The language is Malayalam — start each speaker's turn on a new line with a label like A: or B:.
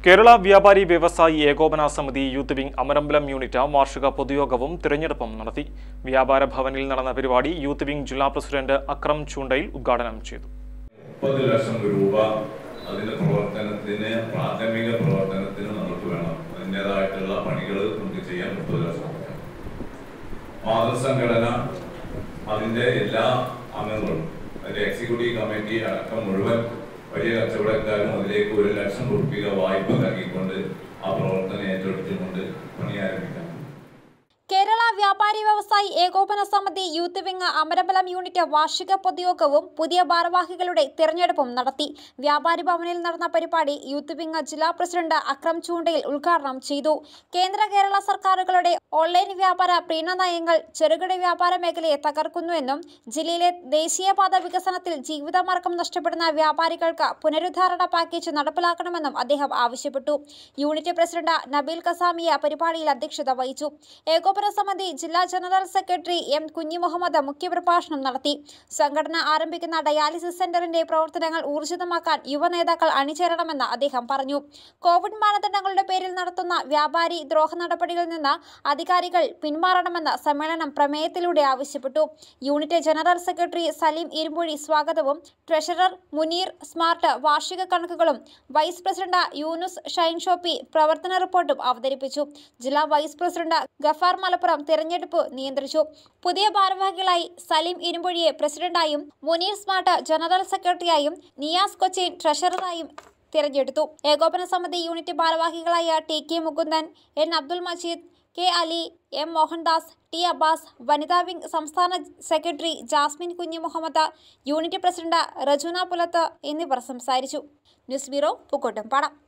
A: കേരള വ്യാപാരി വ്യവസായി ഏകോപന സമിതി യൂത്ത് വിംഗ് അമരമ്പലം യൂണിറ്റ് വാർഷിക പൊതുയോഗവും തിരഞ്ഞെടുപ്പും നടത്തി വ്യാപാര ഭവനിൽ നടന്ന പരിപാടി യൂത്ത് വിംഗ് ജില്ലാ പ്രസിഡന്റ് അക്രം ചൂണ്ടയിൽ ഉദ്ഘാടനം ചെയ്തു
B: മുപ്പത് ലക്ഷം രൂപ അതിന്റെ പ്രവർത്തനത്തിന് പ്രാഥമിക പ്രവർത്തനത്തിന് നമുക്ക് വേണം അതിൻ്റെതായിട്ടുള്ള പണികൾ നമുക്ക് ചെയ്യാൻ മുപ്പത് ലക്ഷം രൂപ. മാതൃസംഘടന അതിന്റെ എല്ലാ അംഗങ്ങളും അതിന്റെ എക്സിക്യൂട്ടീവ് കമ്മിറ്റി അടക്കം മുഴുവൻ വലിയ കച്ചവടക്കാരും അതിലേക്ക് ഒരു ലക്ഷം രൂപ വായ്പ നൽകിക്കൊണ്ട് ആ പ്രവർത്തനം ഏറ്റെടുത്തുകൊണ്ട് പണി ആരംഭിക്കാം
C: കേരള വ്യാപാരി വ്യവസായി ഏകോപന സമിതി യൂത്ത് വിംഗ് അമരബലം യൂണിറ്റ് വാർഷിക പൊതുയോഗവും പുതിയ ഭാരവാഹികളുടെ തിരഞ്ഞെടുപ്പും നടത്തി വ്യാപാരി ഭവനിൽ നടന്ന പരിപാടി യൂത്ത് വിംഗ് ജില്ലാ പ്രസിഡന്റ് അക്രം ചൂണ്ടയിൽ ഉദ്ഘാടനം ചെയ്തു കേന്ദ്ര കേരള സർക്കാരുകളുടെ ഓൺലൈൻ വ്യാപാര പ്രീണനയങ്ങൾ ചെറുകിട വ്യാപാര മേഖലയെ തകർക്കുന്നുവെന്നും ജില്ലയിലെ ദേശീയപാത വികസനത്തിൽ ജീവിതമാർഗം നഷ്ടപ്പെടുന്ന വ്യാപാരികൾക്ക് പുനരുദ്ധാരണ പാക്കേജ് നടപ്പിലാക്കണമെന്നും അദ്ദേഹം ആവശ്യപ്പെട്ടു യൂണിറ്റ് പ്രസിഡന്റ് നബീൽ കസാമിയ പരിപാടിയിൽ അധ്യക്ഷത വഹിച്ചു ഏകോപന സമിതി ജില്ലാ ജനറൽ സെക്രട്ടറി എം കുഞ്ഞിമുഹമ്മദ് മുഖ്യപ്രഭാഷണം നടത്തി സംഘടന ആരംഭിക്കുന്ന ഡയാലിസിസ് സെന്ററിന്റെ പ്രവർത്തനങ്ങൾ ഊർജിതമാക്കാൻ യുവ നേതാക്കൾ അണിചേരണമെന്ന് അദ്ദേഹം പറഞ്ഞു കോവിഡ് മാനദണ്ഡങ്ങളുടെ പേരിൽ നടത്തുന്ന വ്യാപാരി ദ്രോഹ നടപടികളിൽ നിന്ന് അധികാരികൾ പിന്മാറണമെന്ന് സമ്മേളനം പ്രമേയത്തിലൂടെ ആവശ്യപ്പെട്ടു unit general secretary Saleem Irumbuzhi സ്വാഗതവും ട്രഷറർ മുനീർ സ്മാർട്ട് വാർഷിക കണക്കുകളും vice president Yunus shine shoppy പ്രവർത്തന റിപ്പോർട്ടും അവതരിപ്പിച്ചു ജില്ലാ വൈസ് പ്രസിഡന്റ് ഗഫാർ മലപ്പുറം തിരഞ്ഞെടുപ്പ് നിയന്ത്രിച്ചു പുതിയ ഭാരവാഹികളായി സലീം ഇരുമ്പുഴിയെ പ്രസിഡന്റായും മുനീർ സ്മാർട്ട് ജനറൽ സെക്രട്ടറിയായും നിയാസ് കൊച്ചിൻ ട്രഷററായും തിരഞ്ഞെടുത്തു ഏകോപന സമിതി യൂണിറ്റ് ഭാരവാഹികളായ T K Mukundan N Abdul Majeed K Ali M Mohandas T Abbas വനിതാ വിംഗ് സംസ്ഥാന secretary Jasmin Kunhi Muhammad unit president Rajuna Pulath എന്നിവർ സംസാരിച്ചു ന്യൂസ് ബ്യൂറോ പൂക്കോട്ടുംപാടം